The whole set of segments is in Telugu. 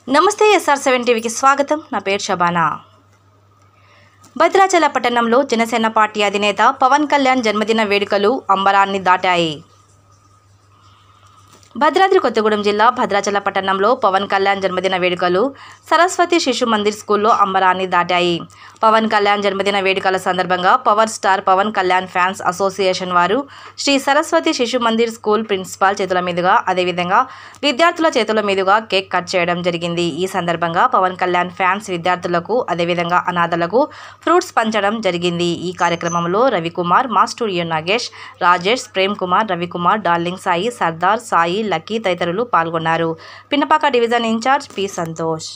నమస్తే ఎస్ఆర్ సెవెన్ టీవీకి స్వాగతం నా పేరు షబానా భద్రాచల పట్టణంలో జనసేన పార్టీ అధినేత పవన్ కళ్యాణ్ జన్మదిన వేడుకలు అంబరాన్ని దాటాయి భద్రాద్రి కొత్తగూడెం జిల్లా భద్రాచల పట్టణంలో పవన్ కళ్యాణ్ జన్మదిన వేడుకలు సరస్వతి శిశు మందిర్ స్కూల్లో అంబరాన్ని దాటాయి పవన్ కళ్యాణ్ జన్మదిన వేడుకల సందర్భంగా power star Pawan Kalyan fans association వారు శ్రీ సరస్వతి శిశు మందిర్ స్కూల్ ప్రిన్సిపాల్ చేతుల మీదుగా అదేవిధంగా విద్యార్థుల చేతుల మీదుగా కేక్ కట్ చేయడం జరిగింది ఈ సందర్భంగా పవన్ కళ్యాణ్ ఫ్యాన్స్ విద్యార్థులకు అదేవిధంగా అనాథలకు ఫ్రూట్స్ పంచడం జరిగింది ఈ కార్యక్రమంలో రవికుమార్ మా studio Nagesh Rajesh Prem Kumar Ravikumar darling Sai Sardar Sai Lucky తదితరులు పాల్గొన్నారు Pinnapaka division in charge P Santosh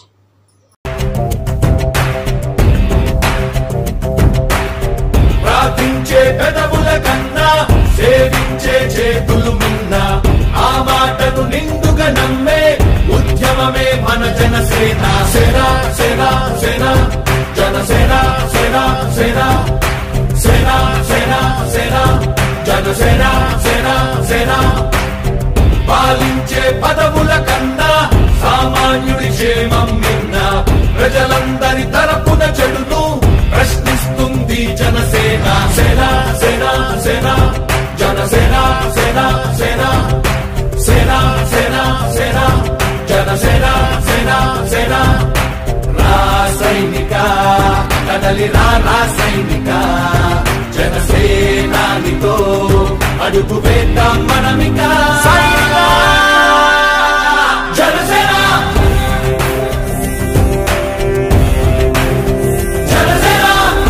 ప్రార్థించే పెదవుల కన్నా సేవించే చేతులు మిన్న ఆ మాటను నిండుగా నమ్మే ఉద్యమమే మన జనసేన సేన సేన సేన జనసేన సేన సేన సేన సేన సేన జనసేన సేన సేన పాలించే పదవుల కన్నా సామాన్యుడి క్షేమం నిన్న ప్రజలందరి తరపున చెడును ప్రశ్నిస్తుంది జనసేన సేన సేన సేన జనసేన సేన సేన సేన సేన సేన జనసేన సేన సేన రాసైనిక కదలి రా రాసైనిక జనసేనానితో అడుగు వేద్దాం మనమిక జనసేన జనసేన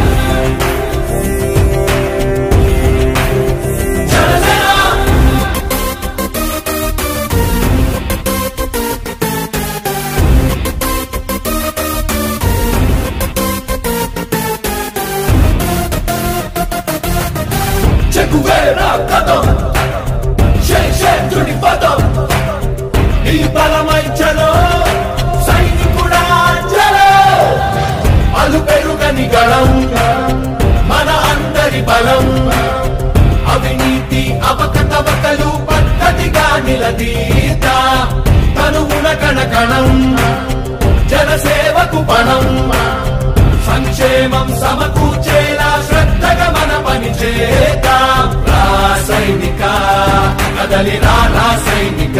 జనసేన చెక్కువేరా కథం శేషేంద్రుడి పదం ఈ బలమై చలో సైనికుడా చలో అలు పెరుగని గళం మన అందరి బలం అవినీతి అవకతవకలు పద్ధతిగా నిలదీత తనువున కణకణం జనసేవకు పణం సంక్షేమం సమకూర్చేలా శ్రద్ధగా మన పని చేద్దాం రాసైనిక కదలి రా రాసైనిక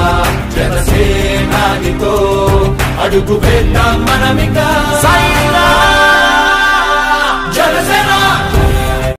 జనసేనానితో అడుగు వేద్దాం మనమిక సైనా